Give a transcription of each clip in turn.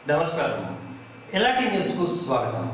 నమస్కారం ఎలాంటి న్యూస్కు స్వాగతం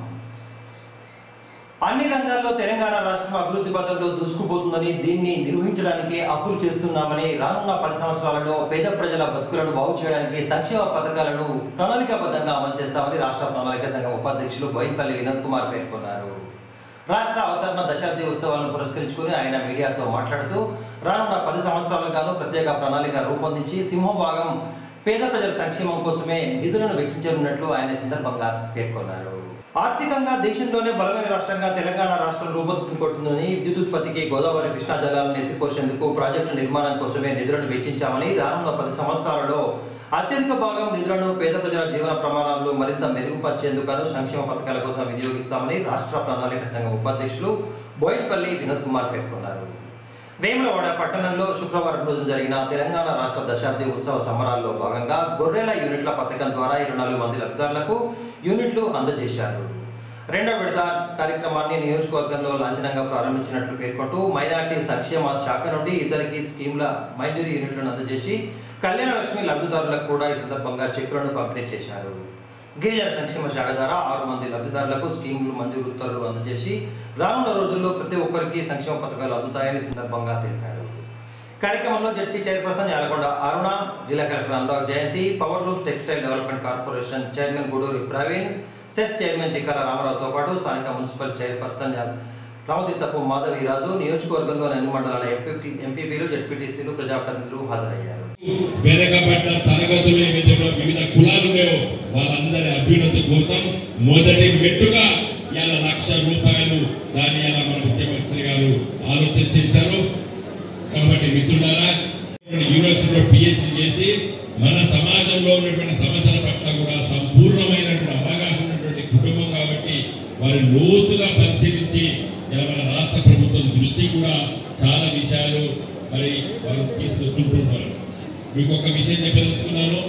అన్ని రంగాల్లో తెలంగాణ రాష్ట్రం అభివృద్ధి పథంలో దూసుకుపోతుందని దీన్ని నిర్వహించడానికి అప్పులు చేస్తున్నామని రానున్న పది సంవత్సరాలలో పేద ప్రజల బతుకులను బాగు చేయడానికి సంక్షేమ పథకాలను ప్రణాళికాబద్ధంగా అమలు చేస్తామని రాష్ట్ర ప్రణాళిక సంఘం ఉపాధ్యక్షులు బోయినపల్లి వినోద్ కుమార్ పేర్కొన్నారు రాష్ట్ర అవతరణ దశాబ్ది ఉత్సవాలను పురస్కరించుకుని ఆయన మీడియాతో మాట్లాడుతూ రానున్న పది సంవత్సరాలకు గాను ప్రత్యేక ప్రణాళిక రూపొందించి సింహం భాగం పేద ప్రజల సంక్షేమం కోసమే నిధులను వెచ్చించనున్నట్లు ఆయన ఈ సందర్భంగా పేర్కొన్నారు ఆర్థికంగా దేశంలోనే బలమైన రాష్ట్రంగా తెలంగాణ రాష్ట్రం రూపొందుకుంటుందని విద్యుత్ ఉత్పత్తికి గోదావరి కృష్ణా జలాలను ఎత్తిపోసేందుకు ప్రాజెక్టు నిర్మాణం కోసమే నిధులను వెచ్చించామని రానున్న పది సంవత్సరాలలో అత్యధిక భాగం నిధులను పేద ప్రజల జీవన ప్రమాణాలను మరింత మెరుగుపరిచేందుకు సంక్షేమ పథకాల కోసం వినియోగిస్తామని రాష్ట్ర ప్రణాళిక సంఘం ఉపాధ్యక్షులు బోయిన్పల్లి వినోద్ కుమార్ పేర్కొన్నారు వేములవాడ పట్టణంలో శుక్రవారం రోజు జరిగిన తెలంగాణ రాష్ట్ర దశాబ్ది ఉత్సవ సంబరాల్లో భాగంగా గొర్రెల యూనిట్ల పథకం ద్వారా ఇరవై నాలుగు మంది లబ్ధిదారులకు యూనిట్లు అందజేశారు రెండో విడత కార్యక్రమాన్ని నియోజకవర్గంలో లాంఛనంగా ప్రారంభించినట్లు పేర్కొంటూ మైనార్టీ సంక్షేమ శాఖ నుండి ఇద్దరికి స్కీమ్ల మంజూరీ యూనిట్లను అందజేసి కళ్యాణ లక్ష్మి లబ్ధిదారులకు కూడా ఈ సందర్భంగా చెక్కులను పంపిణీ చేశారు గిరిజన సంక్షేమ శాఖ ద్వారా ఆరు మంది లబ్ధిదారులకు స్కీములు మంజూరు ఉత్తర్వులు అందజేసి రానున్న రోజుల్లో ప్రతి ఒక్కరికి సంక్షేమ పథకాలు అందుతాయని సందర్భంగా తెలిపారు కార్యక్రమంలో జడ్పీ చైర్పర్సన్ యాలకొండ అరుణ జిల్లా collector Anurag Jayanti power looms textile development corporation chairman Guduri Praveen CESS chairman Chikkala రామారావుతో పాటు స్థానిక మున్సిపల్ చైర్పర్సన్ రామతీర్థపు మాధవీరాజు నియోజకవర్గంలోని అన్ని మండలాల ఎంపీ ఎంపీపీలు జడ్పీటీసీలు ప్రజాప్రతినిధులు హాజరయ్యారు వెనకబడ్డ తరగతులు ఏవైతే ఉన్నాయో, వివిధ కులాలు ఉన్నాయో వాళ్ళందరి అభ్యున్నతి కోసం మొదటి మెట్టుగా ఇలా లక్ష రూపాయలు దాన్ని ఇలా మన ముఖ్యమంత్రి గారు ఆలోచన చేశారు కాబట్టి మిత్రులారా యూనివర్సిటీలో పిహెచ్డి చేసి మన సమాజంలో ఉన్నటువంటి సమస్యల పట్ల కూడా సంపూర్ణమైనటువంటి అవగాహన ఉన్నటువంటి కుటుంబం కాబట్టి వారి లోతుగా పరిశీలించి ఇలా మన రాష్ట్ర ప్రభుత్వం దృష్టి కూడా చాలా విషయాలు మరి వారు తీసుకొస్తుంటున్నారు మీకు ఒక విషయం చెప్పదలుచుకున్నాను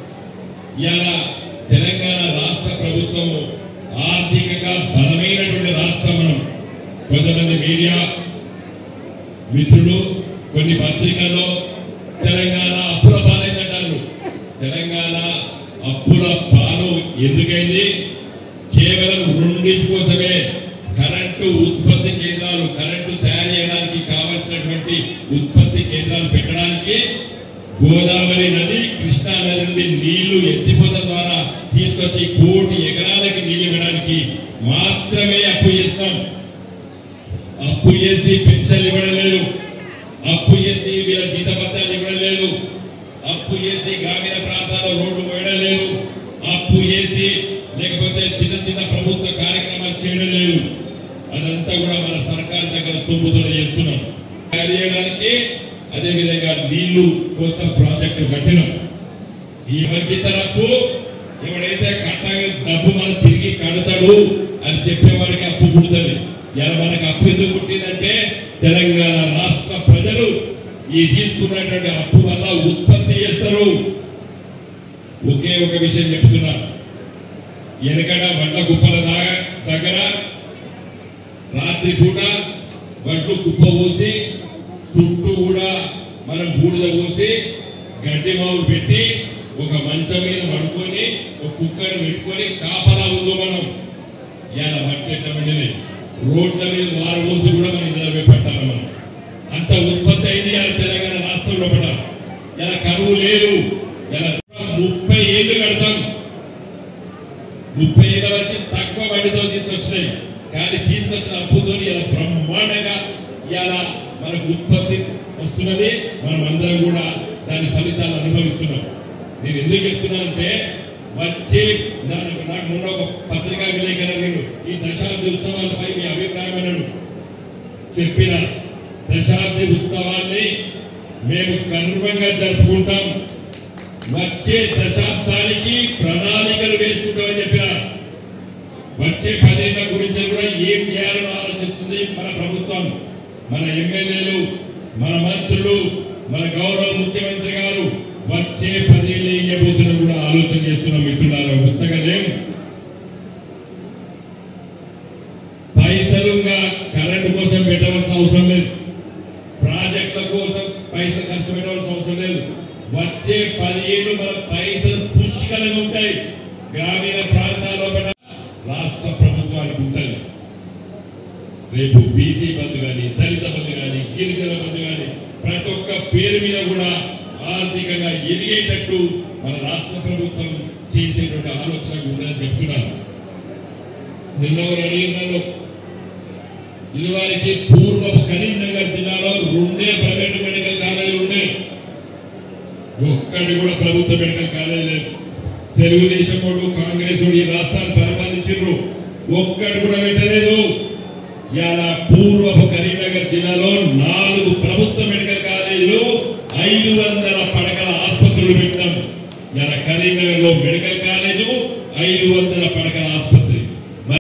ఇవాళ తెలంగాణ రాష్ట్ర ప్రభుత్వం ఆర్థికంగా బలమైనటువంటి రాష్ట్రం మనం కొంతమంది మీడియా మిత్రులు కొన్ని పత్రికల్లో తెలంగాణ అప్పుల పాలైందంటారు తెలంగాణ అప్పుల పాలు ఎందుకైంది కేవలం రెండింటి కోసమే కరెంటు ఉత్పత్తి కేంద్రాలు కరెంటు తయారు చేయడానికి కావలసినటువంటి ఉత్పత్తి కేంద్రాలు పెట్టడానికి గోదావరి నది కృష్ణా నది నుండి నీళ్లు ఎత్తిపోత ద్వారా తీసుకొచ్చి కోటి ఎకరాలకి నీళ్లు ఇవ్వడానికి మాత్రమే అప్పు చేస్తాం అప్పు చేసి పెన్షన్లు ఇవ్వడం లేదు అప్పు చేసి వీళ్ళ జీతపత్రాలు ఇవ్వడం లేదు అప్పు చేసి గ్రామీణ ప్రాంతాల్లో రోడ్లు పోయడం లేదు అప్పు చేసి లేకపోతే చిన్న చిన్న ప్రభుత్వ కార్యక్రమాలు చేయడం లేదు అదంతా కూడా మన సర్కారు దగ్గర సొమ్ముతో చేస్తున్నాం తయారు చేయడానికి అదే విధంగా నీళ్లు కోసం ప్రాజెక్టు కట్టినాం ఈ వర్గీతరపు ఎవడైతే కట్ట డబ్బు మనం తిరిగి కడతాడు అని చెప్పేవాడికి అప్పు పుడుతుంది ఇలా మనకు అప్పు ఎందుకు పుట్టిందంటే తెలంగాణ రాష్ట్ర ప్రజలు ఈ తీసుకున్నటువంటి అప్పు వల్ల ఉత్పత్తి చేస్తారు ఒకే ఒక విషయం చెప్తున్నా వెనకడ వంట కుప్పల దా- దగ్గర రాత్రి పూట వడ్లు కుప్ప పోసి చుట్టూ కూడా మనం బూడిద పోసి గడ్డి మావులు పెట్టి ఒక మంచం మీద పడుకొని ఒక కుక్కను పెట్టుకొని కాపలా ఉందో మనం ఇలా పట్టేటమండి రోడ్ల మీద వారు పోసి కూడా మనం నిలబెట్టి పెట్టాలి మనం అంత ఉత్పత్తి అయింది ఇలా తెలంగాణ రాష్ట్రంలో కూడా ఇలా కరువు లేదు ఇలా ముప్పై ఏళ్ళు కడతాం ముప్పై ఏళ్ళ వరకు తక్కువ వడ్డీతో తీసుకొచ్చినాయి కానీ తీసుకొచ్చిన అప్పుతో ఇలా బ్రహ్మాండంగా ఇలా మనకు ఉత్పత్తి వస్తున్నది మనం అందరం కూడా దాని ఫలితాలు అనుభవిస్తున్నాం నేను ఎందుకు చెప్తున్నానంటే వచ్చే నాకు నాకు మొన్న ఒక పత్రికా విలేకరు నేను ఈ దశాబ్ది ఉత్సవాలపై మీ అభిప్రాయం అన్నాడు చెప్పిన దశాబ్ది ఉత్సవాల్ని మేము గర్వంగా జరుపుకుంటాం వచ్చే దశాబ్దానికి ప్రణాళికలు వేసుకుంటామని చెప్పిన వచ్చే పదేళ్ల గురించి కూడా ఏం చేయాలని ఆలోచిస్తుంది మన ప్రభుత్వం మన ఎమ్మెల్యేలు మన మంత్రులు మన గౌరవ ముఖ్యమంత్రి గారు వచ్చే పదేళ్ళు ఏం చేయబోతున్నా కూడా ఆలోచన చేస్తున్నాం మిత్రులారా కొత్తగా లేవు పైసలుగా కరెంటు కోసం పెట్టవలసిన అవసరం లేదు ప్రాజెక్టుల కోసం పైసలు ఖర్చు పెట్టవలసిన అవసరం లేదు వచ్చే పదిహేను మన పైసలు పుష్కలంగా ఉంటాయి గ్రామీణ ప్రాంతాల్లో కూడా రాష్ట్ర ప్రభుత్వానికి ఉంటుంది రేపు బీసీ బంధు కానీ దళిత బంధు కానీ గిరిజన బంధు కానీ ప్రతి ఒక్క పేరు మీద కూడా ఆర్థికంగా ఎదిగేటట్టు మన రాష్ట్ర ప్రభుత్వం చేసేటువంటి ఆలోచన ఉందని చెప్తున్నాను నిన్న ఎవరు అడిగినారు ఇదివరకు పూర్వం కరీంనగర్ జిల్లాలో రెండే ప్రైవేట్ మెడికల్ కాలేజీలు ఉన్నాయి ఒక్కటి కూడా ప్రభుత్వ మెడికల్ కాలేజీ లేదు తెలుగుదేశం వాడు కాంగ్రెస్ వాడు ఈ రాష్ట్రాన్ని పరిపాలించారు ఒక్కటి కూడా పెట్టలేదు ఇలా పూర్వపు కరీంనగర్ జిల్లాలో నాలుగు ప్రభుత్వ మెడికల్ కాలేజీలు ఐదు వందల పడకల ఆసుపత్రులు పెట్టాం ఇలా కరీంనగర్ లో మెడికల్